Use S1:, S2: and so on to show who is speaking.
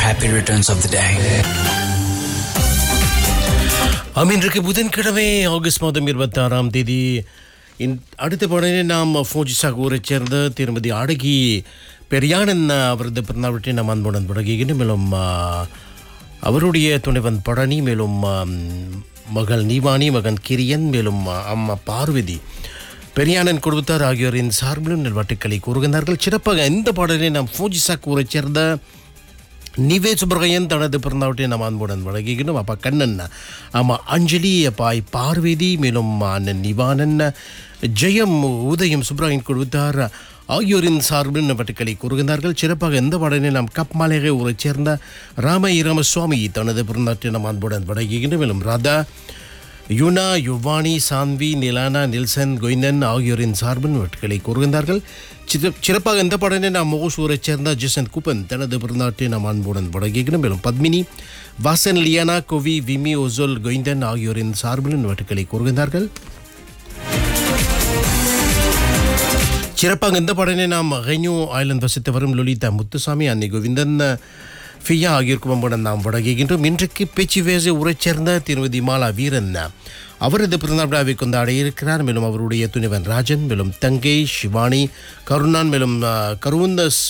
S1: happy returns of the day.
S2: ஆம் இன்றைக்கு புதன்கிழமை ஆகஸ்ட் மாதம் இருபத்தி ஆறாம் தேதி இன் அடுத்த பாடலே நாம் ஃபோஜிசாக ஊரைச் சேர்ந்த திருமதி அழகி பெரியானன் அவரது பிறந்தவற்றை நாம் அன்புடன் தொடங்குகிறோம் மேலும் ஆ, அவருடைய துணைவன் பழனி மேலும் ஆம், மகள் நீவானி மகன் கிரியன் மேலும் ஆ, அம்மா பார்வதி பெரியானன் குடும்பத்தார் ஆகியோரின் சார்பிலும் நல்வாட்டுக்களை கூறுகின்றார்கள் சிறப்பாக இந்த பாடலை நாம் ஃபோஜிசாக் ஊரைச் சேர்ந்த நிவே சுப்ரகையன் தனது பிறந்தவற்றை நாம் அன்புடன் வழங்குகிறோம் அப்பா கண்ணன் ஆமாம் அஞ்சலி அப்பாய் பார்வதி மேலும் அண்ணன் நிவானன் ஜெயம் உதயம் சுப்ரகையன் கொடுத்தார் ஆகியோரின் சார்பில் நபட்டுக்களை கூறுகின்றார்கள் சிறப்பாக இந்த பாடலை நாம் கப்மாலேகை ஊரைச் சேர்ந்த ராம ராமசுவாமி தனது பிறந்தவற்றை நாம் அன்புடன் வழங்குகின்றோம் மேலும் ராதா யுனா யுவானி சான்வி நிலானா நில்சன் கொய்னன் ஆகியோரின் சார்பின் வெட்டுகளை கூறுகின்றார்கள் சிற- சிறப்பாக இந்த பாடலை நாம் மோகசூரைச் சேர்ந்த ஜெசன் குப்பன் தனது பிறந்தாட்டை நாம் அன்புடன் வழங்குகிறோம் மேலும் பத்மினி வாசன் லியானா கோவி விமி ஒசோல் கொய்ந்தன் ஆகியோரின் சார்பில் வெட்டுக்களை கூறுகின்றார்கள் சிறப்பாக இந்த பாடலை நாம் ரெனியூ ஐலண்ட் வசித்து வரும் லலிதா முத்துசாமி அன்னை கோவிந்தன் ஃபியா ஆகியோர் குடும்பமுடன் நாம் வழங்குகின்றோம் இன்றைக்கு பேச்சு வேசை உரைச் சேர்ந்த திருமதி மாலா வீரன் அவரது பிறந்த விழாவை கொண்டாட இருக்கிறார் மேலும் அவருடைய துணிவன் ராஜன் மேலும் தங்கை சிவானி கருணான் மேலும் அஹ், கருவுந்த